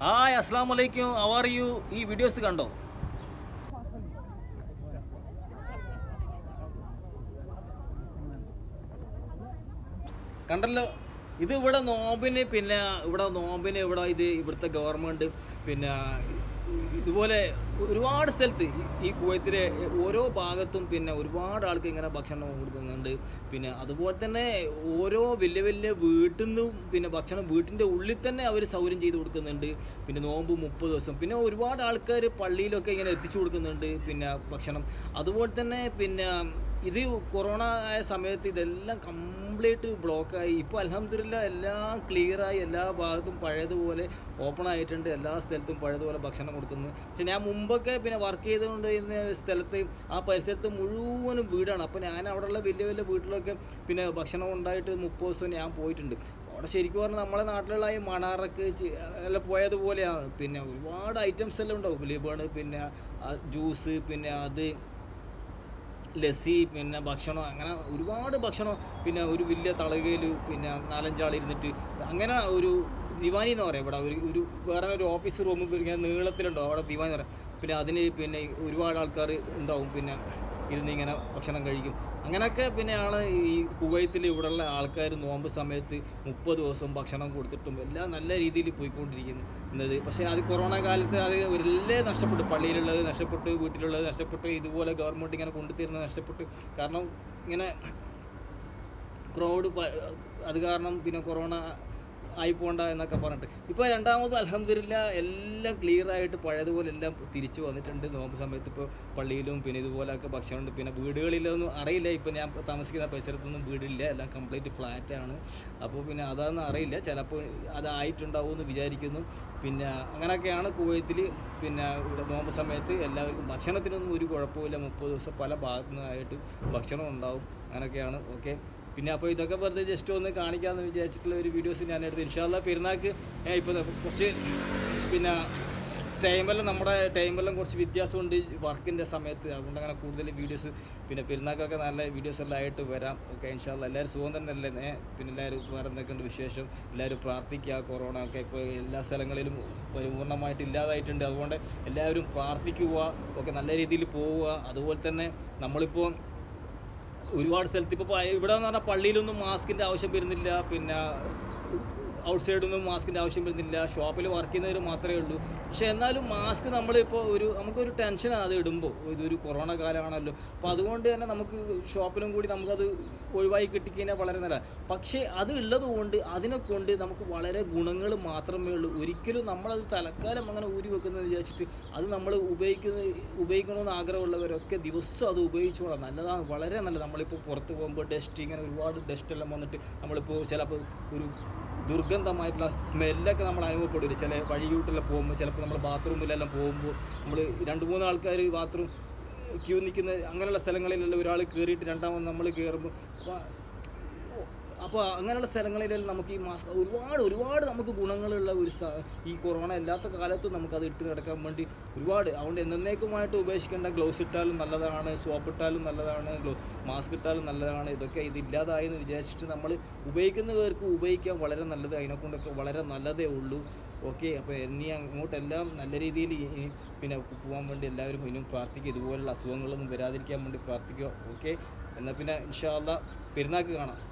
Hi അസ്സാം വലൈക്കും അവർ U ഈ വീഡിയോസ് കണ്ടോ കണ്ടല്ലോ ഇത് ഇവിടെ നോമ്പിന് പിന്നെ ഇവിടെ നോമ്പിന് ഇവിടെ ഇത് ഇവിടുത്തെ ഗവൺമെൻറ് പിന്നെ ഇതുപോലെ ഒരുപാട് സ്ഥലത്ത് ഈ കുവൈത്തിലെ ഓരോ ഭാഗത്തും പിന്നെ ഒരുപാട് ആൾക്ക് ഇങ്ങനെ ഭക്ഷണം കൊടുക്കുന്നുണ്ട് പിന്നെ അതുപോലെ തന്നെ ഓരോ വലിയ വലിയ വീട്ടിൽ നിന്നും പിന്നെ ഭക്ഷണം വീട്ടിൻ്റെ ഉള്ളിൽ തന്നെ അവർ സൗകര്യം ചെയ്ത് കൊടുക്കുന്നുണ്ട് പിന്നെ നോമ്പ് മുപ്പത് ദിവസം പിന്നെ ഒരുപാട് ആൾക്കാർ പള്ളിയിലൊക്കെ ഇങ്ങനെ എത്തിച്ചു കൊടുക്കുന്നുണ്ട് പിന്നെ ഭക്ഷണം അതുപോലെ തന്നെ പിന്നെ ഇത് കൊറോണ ആയ സമയത്ത് ഇതെല്ലാം കംപ്ലീറ്റ് ബ്ലോക്കായി ഇപ്പോൾ അലഹമില്ല എല്ലാം ക്ലിയറായി എല്ലാ ഭാഗത്തും പഴയതുപോലെ ഓപ്പൺ ആയിട്ടുണ്ട് എല്ലാ സ്ഥലത്തും പഴയതുപോലെ ഭക്ഷണം കൊടുക്കുന്നു പക്ഷെ ഞാൻ മുമ്പൊക്കെ പിന്നെ വർക്ക് ചെയ്തുകൊണ്ട് ഇരുന്ന സ്ഥലത്ത് ആ പരിസരത്ത് മുഴുവനും വീടാണ് അപ്പോൾ ഞാൻ അവിടെയുള്ള വലിയ വലിയ വീട്ടിലൊക്കെ പിന്നെ ഭക്ഷണം ഉണ്ടായിട്ട് മുപ്പത് ദിവസം ഞാൻ പോയിട്ടുണ്ട് അവിടെ ശരിക്കും പറഞ്ഞാൽ നമ്മളെ നാട്ടിലുള്ള ഈ മണാറൊക്കെ ചി- എല്ലാം പോയതുപോലെയാണ് പിന്നെ ഒരുപാട് ഐറ്റംസ് എല്ലാം ഉണ്ടാവും ലിബേൺ പിന്നെ ജ്യൂസ് പിന്നെ അത് ലസ്സി പിന്നെ ഭക്ഷണം അങ്ങനെ ഒരുപാട് ഭക്ഷണം പിന്നെ ഒരു വലിയ തളകയിൽ പിന്നെ നാലഞ്ചാൾ ഇരുന്നിട്ട് അങ്ങനെ ഒരു ദിവാനി എന്ന് പറയാം ഇവിടെ ഒരു ഒരു വേറെ ഒരു ഓഫീസ് റൂം ഇങ്ങനെ നീളത്തിലുണ്ടാവും അവിടെ ദിവാനി എന്ന് പറയാം പിന്നെ അതിന് പിന്നെ ഒരുപാട് ആൾക്കാർ ഉണ്ടാവും പിന്നെ ഇരുന്ന് ഇങ്ങനെ ഭക്ഷണം കഴിക്കും അങ്ങനെയൊക്കെ പിന്നെയാണ് ഈ കുവൈത്തിൽ ഇവിടെയുള്ള ആൾക്കാർ നോമ്പ് സമയത്ത് മുപ്പത് ദിവസം ഭക്ഷണം കൊടുത്തിട്ടും എല്ലാം നല്ല രീതിയിൽ പോയിക്കൊണ്ടിരിക്കുന്നത് പക്ഷേ അത് കൊറോണ കാലത്ത് അത് എല്ലാം നഷ്ടപ്പെട്ടു പള്ളിയിലുള്ളത് നഷ്ടപ്പെട്ടു വീട്ടിലുള്ളത് നഷ്ടപ്പെട്ടു ഇതുപോലെ ഗവൺമെൻറ് ഇങ്ങനെ കൊണ്ടുതരുന്നത് നഷ്ടപ്പെട്ടു കാരണം ഇങ്ങനെ ക്രൗഡ് അത് കാരണം പിന്നെ കൊറോണ ആയി പോണ്ട എന്നൊക്കെ പറഞ്ഞിട്ട് ഇപ്പോൾ രണ്ടാമത് അലഹമില്ല എല്ലാം ക്ലിയർ ആയിട്ട് പഴയതുപോലെ എല്ലാം തിരിച്ചു വന്നിട്ടുണ്ട് നോമ്പ് സമയത്ത് ഇപ്പോൾ പള്ളിയിലും പിന്നെ ഇതുപോലെയൊക്കെ ഭക്ഷണമുണ്ട് പിന്നെ വീടുകളിലൊന്നും അറിയില്ല ഇപ്പോൾ ഞാൻ താമസിക്കുന്ന പരിസരത്തൊന്നും വീടില്ല എല്ലാം കംപ്ലീറ്റ് ഫ്ലാറ്റാണ് അപ്പോൾ പിന്നെ അതാണെന്ന് അറിയില്ല ചിലപ്പോൾ അതായിട്ടുണ്ടാവും എന്ന് വിചാരിക്കുന്നു പിന്നെ അങ്ങനെയൊക്കെയാണ് കുവൈത്തിൽ പിന്നെ ഇവിടെ നോമ്പ് സമയത്ത് എല്ലാവർക്കും ഭക്ഷണത്തിനൊന്നും ഒരു കുഴപ്പമില്ല മുപ്പത് ദിവസം പല ഭാഗത്തു നിന്നായിട്ട് ഭക്ഷണം ഉണ്ടാവും അങ്ങനെയൊക്കെയാണ് ഓക്കെ പിന്നെ അപ്പോൾ ഇതൊക്കെ വെറുതെ ജസ്റ്റ് ഒന്ന് കാണിക്കാമെന്ന് വിചാരിച്ചിട്ടുള്ള ഒരു വീഡിയോസ് ഞാൻ എടുത്തു ഇൻഷാല്ല പെരുന്നാൾക്ക് ഇപ്പോൾ കുറച്ച് പിന്നെ ടൈമെല്ലാം നമ്മുടെ ടൈമെല്ലാം കുറച്ച് വ്യത്യാസമുണ്ട് വർക്കിൻ്റെ സമയത്ത് അതുകൊണ്ട് അങ്ങനെ കൂടുതൽ വീഡിയോസ് പിന്നെ പെരുന്നാൾക്കൊക്കെ നല്ല വീഡിയോസ് എല്ലാം ആയിട്ട് വരാം ഓക്കെ ഇൻഷാല്ല എല്ലാവരും സുഖം തന്നെ അല്ലേ ഏ? പിന്നെ എല്ലാവരും വേറെ എന്തൊക്കെയുണ്ട് വിശേഷം എല്ലാവരും പ്രാർത്ഥിക്കുക കൊറോണ ഒക്കെ ഇപ്പോൾ എല്ലാ സ്ഥലങ്ങളിലും പരിപൂർണമായിട്ട് ഇല്ലാതായിട്ടുണ്ട് അതുകൊണ്ട് എല്ലാവരും പ്രാർത്ഥിക്കുക ഒക്കെ നല്ല രീതിയിൽ പോവുക അതുപോലെ തന്നെ നമ്മളിപ്പോൾ ഒരുപാട് സ്ഥലത്ത് ഇപ്പോൾ ഇവിടെ എന്ന് പറഞ്ഞാൽ പള്ളിയിലൊന്നും മാസ്കിൻ്റെ ആവശ്യം വരുന്നില്ല പിന്നെ ഔട്ട് സൈഡൊന്നും മാസ്കിൻ്റെ ആവശ്യം വരുന്നില്ല ഷോപ്പിൽ വർക്ക് ചെയ്യുന്നവർ മാത്രമേ ഉള്ളൂ പക്ഷേ എന്നാലും മാസ്ക് നമ്മളിപ്പോൾ ഒരു നമുക്കൊരു ടെൻഷനാണ് അത് ഇടുമ്പോൾ ഇതൊരു കൊറോണ കാലമാണല്ലോ അപ്പോൾ അതുകൊണ്ട് തന്നെ നമുക്ക് ഷോപ്പിലും കൂടി നമുക്കത് ഒഴിവായി കിട്ടിക്കഴിഞ്ഞാൽ വളരെ നല്ല പക്ഷേ അത് ഉള്ളത് കൊണ്ട് അതിനെ കൊണ്ട് നമുക്ക് വളരെ ഗുണങ്ങൾ മാത്രമേ ഉള്ളൂ ഒരിക്കലും നമ്മളത് തലക്കാലം അങ്ങനെ ഊരി വെക്കുന്നത് വിചാരിച്ചിട്ട് അത് നമ്മൾ ഉപയോഗിക്കുന്ന ഉപയോഗിക്കണമെന്ന് ആഗ്രഹമുള്ളവരൊക്കെ ദിവസം അത് ഉപയോഗിച്ചോളാം നല്ലതാണ് വളരെ നല്ലത് നമ്മളിപ്പോൾ പുറത്ത് പോകുമ്പോൾ ഡസ്റ്റ് ഇങ്ങനെ ഒരുപാട് ഡസ്റ്റ് എല്ലാം വന്നിട്ട് നമ്മളിപ്പോൾ ചിലപ്പോൾ ഒരു ദുർഗന്ധമായിട്ടുള്ള സ്മെല്ലൊക്കെ നമ്മൾ അനുഭവപ്പെടില്ല ചില വഴിയൂട്ടെല്ലാം പോകുമ്പോൾ ചിലപ്പോൾ നമ്മൾ ബാത്റൂമിലെല്ലാം പോകുമ്പോൾ നമ്മൾ രണ്ട് മൂന്ന് ആൾക്കാർ ബാത്റൂം ക്യൂ നിൽക്കുന്ന അങ്ങനെയുള്ള സ്ഥലങ്ങളിലെല്ലാം ഒരാൾ കയറിയിട്ട് രണ്ടാമത് നമ്മൾ കയറുമ്പോൾ അപ്പോൾ അപ്പോൾ അങ്ങനെയുള്ള സ്ഥലങ്ങളിലെല്ലാം നമുക്ക് ഈ മാസ്ക് ഒരുപാട് ഒരുപാട് നമുക്ക് ഗുണങ്ങളുള്ള ഒരു സ- ഈ കൊറോണ ഇല്ലാത്ത കാലത്തും നമുക്കത് ഇട്ട് കിടക്കാൻ വേണ്ടി ഒരുപാട് അതുകൊണ്ട് എന്നേക്കുമായിട്ട് ഉപേക്ഷിക്കേണ്ട ഗ്ലൗസ് ഇട്ടാലും നല്ലതാണ് സോപ്പ് ഇട്ടാലും നല്ലതാണ് ഗ്ലോ മാസ്ക് ഇട്ടാലും നല്ലതാണ് ഇതൊക്കെ ഇത് ഇല്ലാതായി എന്ന് വിചാരിച്ചിട്ട് നമ്മൾ ഉപയോഗിക്കുന്നവർക്ക് ഉപയോഗിക്കാൻ വളരെ നല്ലത് അതിനെക്കൊണ്ടൊക്കെ വളരെ നല്ലതേ ഉള്ളൂ ഓക്കെ അപ്പോൾ ഇനി അങ്ങോട്ടെല്ലാം നല്ല രീതിയിൽ ഇനി പിന്നെ പോകാൻ വേണ്ടി എല്ലാവരും ഇനിയും പ്രാർത്ഥിക്കുക ഇതുപോലുള്ള അസുഖങ്ങളൊന്നും വരാതിരിക്കാൻ വേണ്ടി പ്രാർത്ഥിക്കുക ഓക്കെ എന്നാൽ പിന്നെ ഇൻഷാല്ല പെരുന്നാൾക്ക് കാണാം